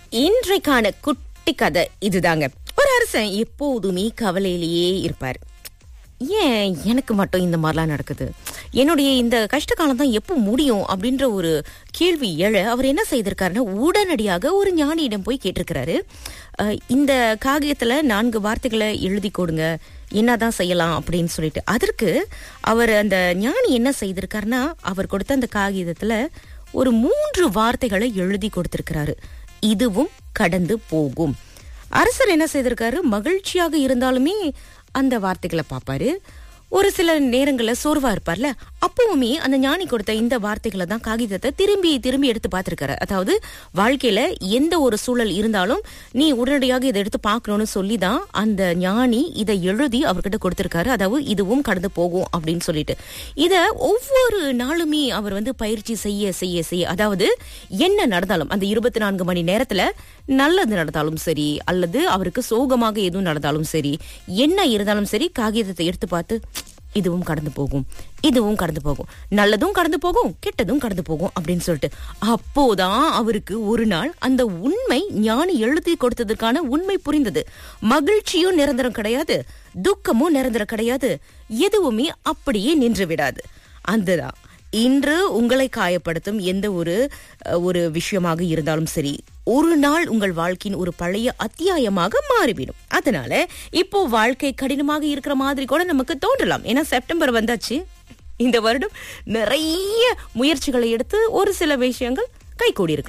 இன்றைக்கான குட்டி கதை இதுதாங்க ஒரு அரசன் எப்போதுமே கவலையிலேயே இருப்பார் ஏன் எனக்கு மட்டும் இந்த மாதிரிலாம் நடக்குது என்னுடைய இந்த கஷ்ட காலம் தான் எப்போ முடியும் அப்படின்ற ஒரு கேள்வி எழ அவர் என்ன செய்திருக்காருன்னா உடனடியாக ஒரு ஞானியிடம் போய் கேட்டிருக்கிறாரு அஹ், இந்த காகிதத்துல நான்கு வார்த்தைகளை எழுதி கொடுங்க என்னதான் செய்யலாம் அப்படின்னு சொல்லிட்டு அதற்கு அவர் அந்த ஞானி என்ன செய்திருக்காருன்னா அவர் கொடுத்த அந்த காகிதத்துல ஒரு மூன்று வார்த்தைகளை எழுதி கொடுத்திருக்கிறாரு இதுவும் கடந்து போகும் அரசர் என்ன செய்திருக்காரு மகிழ்ச்சியாக இருந்தாலுமே அந்த வார்த்தைகளை பார்ப்பாரு ஒரு சில நேரங்கள்ல சோர்வா இருப்பார்ல அப்பவுமே அந்த ஞானி கொடுத்த இந்த வார்த்தைகளை தான் காகிதத்தை திரும்பி திரும்பி எடுத்து பார்த்திருக்காரு அதாவது வாழ்க்கையில எந்த ஒரு சூழல் இருந்தாலும் நீ உடனடியாக இதை எடுத்து பார்க்கணும்னு சொல்லி தான் அந்த ஞானி இதை எழுதி அவர்கிட்ட கொடுத்திருக்காரு அதாவது இதுவும் கடந்து போகும் அப்படின்னு சொல்லிட்டு இத ஒவ்வொரு நாளுமே அவர் வந்து பயிற்சி செய்ய செய்ய செய்ய அதாவது என்ன நடந்தாலும் அந்த இருபத்தி நான்கு மணி நேரத்துல நல்லது நடந்தாலும் சரி அல்லது அவருக்கு சோகமாக எதுவும் நடந்தாலும் சரி என்ன இருந்தாலும் சரி காகிதத்தை எடுத்து பார்த்து இதுவும் கடந்து போகும் இதுவும் கடந்து போகும் நல்லதும் கடந்து போகும் கெட்டதும் கடந்து போகும் அப்படின்னு சொல்லிட்டு அப்போதான் அவருக்கு ஒரு நாள் அந்த உண்மை ஞானி எழுதி கொடுத்ததற்கான உண்மை புரிந்தது மகிழ்ச்சியும் நிரந்தரம் கிடையாது துக்கமும் நிரந்தரம் கிடையாது எதுவுமே அப்படியே நின்று விடாது அதுதான் இன்று உங்களை காயப்படுத்தும் எந்த ஒரு அஹ், ஒரு விஷயமாக இருந்தாலும் சரி ஒரு நாள் உங்கள் வாழ்க்கையின் ஒரு பழைய அத்தியாயமாக மாறிவிடும் அதனால இப்போ வாழ்க்கை கடினமாக இருக்கிற மாதிரி கூட நமக்கு தோன்றலாம் ஏன்னா செப்டம்பர் வந்தாச்சு இந்த வருடம் நிறைய முயற்சிகளை எடுத்து ஒரு சில விஷயங்கள் கைகூடி இருக்கலாம்